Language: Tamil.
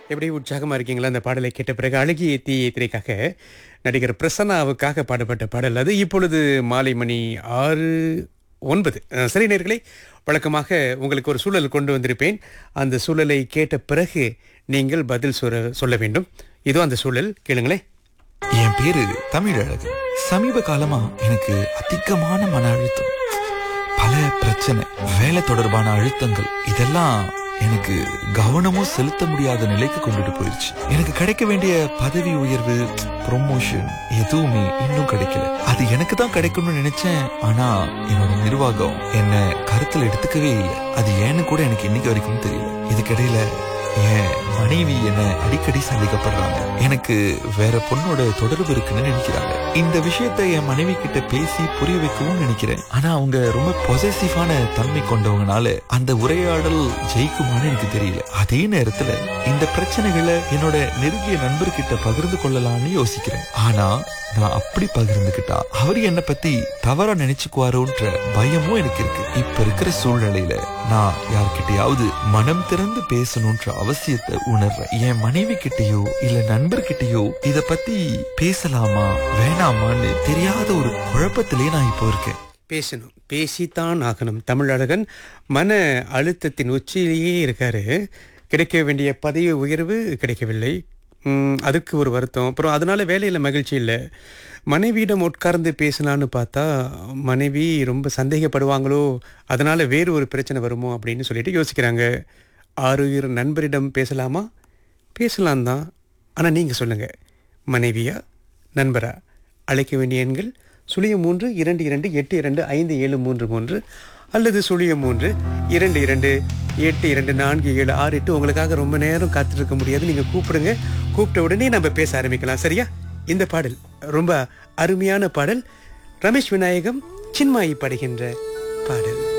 எப்படி உற்சாகமா இருக்கீங்களா அந்த பாடலை கேட்ட பிறகு அழகிய தீயை திரைக்காக நடிகர் பிரசன்னாவுக்காக பாடப்பட்ட பாடல் அது இப்பொழுது மாலை மணி ஆறு ஒன்பது அஹ், சரி நேர்களே வழக்கமாக உங்களுக்கு ஒரு சூழல் கொண்டு வந்திருப்பேன் அந்த சூழலை கேட்ட பிறகு நீங்கள் பதில் சொல்ல சொல்ல வேண்டும் இதோ அந்த சூழல் கேளுங்களேன் என் பேரு தமிழழகு சமீப காலமா எனக்கு அதிகமான மன அழுத்தம் பல பிரச்சனை வேலை தொடர்பான அழுத்தங்கள் இதெல்லாம் எனக்கு கவனமும் செலுத்த முடியாத நிலைக்கு கொண்டுட்டு போயிருச்சு எனக்கு கிடைக்க வேண்டிய பதவி உயர்வு ப்ரொமோஷன் எதுவுமே இன்னும் கிடைக்கல அது எனக்கு தான் கிடைக்கும்னு நினைச்சேன் ஆனா என்னோட நிர்வாகம் என்ன கருத்துல எடுத்துக்கவே இல்லை அது ஏன்னு கூட எனக்கு இன்னைக்கு வரைக்கும் தெரியல இதுக்கிடையில என் மனைவி என்ன அடிக்கடி சந்தேகப்படுறாங்க எனக்கு வேற பொண்ணோட தொடர்பு இருக்குன்னு நினைக்கிறாங்க இந்த விஷயத்தை என் மனைவி கிட்ட பேசி புரிய வைக்கவும் நினைக்கிறேன் ஆனா அவங்க ரொம்ப பொசசிவான தன்மை கொண்டவங்கனால அந்த உரையாடல் ஜெயிக்குமான்னு எனக்கு தெரியல அதே நேரத்துல இந்த பிரச்சனைகளை என்னோட நெருங்கிய நண்பர்கிட்ட பகிர்ந்து கொள்ளலாம்னு யோசிக்கிறேன் ஆனா நான் அப்படி பகிர்ந்துகிட்டா அவர் என்ன பத்தி தவறா நினைச்சுக்குவாரோன்ற பயமும் எனக்கு இருக்கு இப்ப இருக்கிற சூழ்நிலையில நான் யார்கிட்டயாவது மனம் திறந்து பேசணும்ன்ற அவசியத்தை உணர்றேன் என் மனைவி கிட்டயோ இல்ல நண்பர்கிட்டயோ இத பத்தி பேசலாமா வேணாமான்னு தெரியாத ஒரு குழப்பத்திலே நான் இப்போ இருக்கேன் பேசணும் பேசித்தான் ஆகணும் தமிழழகன் மன அழுத்தத்தின் உச்சியிலேயே இருக்காரு கிடைக்க வேண்டிய பதவி உயர்வு கிடைக்கவில்லை உம், அதுக்கு ஒரு வருத்தம் அப்புறம் அதனால வேலையில் மகிழ்ச்சி இல்லை மனைவியிடம் உட்கார்ந்து பேசலான்னு பார்த்தா மனைவி ரொம்ப சந்தேகப்படுவாங்களோ அதனால வேறு ஒரு பிரச்சனை வருமோ அப்படின்னு சொல்லிட்டு யோசிக்கிறாங்க ஆறுயிர் நண்பரிடம் பேசலாமா பேசலாம் தான் ஆனால் நீங்கள் சொல்லுங்கள் மனைவியா நண்பரா அழைக்க வேண்டிய எண்கள் சுழியம் மூன்று இரண்டு இரண்டு எட்டு இரண்டு ஐந்து ஏழு மூன்று மூன்று அல்லது சுழியம் மூன்று இரண்டு இரண்டு எட்டு இரண்டு நான்கு ஏழு ஆறு எட்டு உங்களுக்காக ரொம்ப நேரம் காத்திருக்க முடியாது நீங்கள் கூப்பிடுங்க கூப்பிட்ட உடனே நம்ம பேச ஆரம்பிக்கலாம் சரியா இந்த பாடல் ரொம்ப அருமையான பாடல் ரமேஷ் விநாயகம் சின்மாயி பாடுகின்ற பாடல்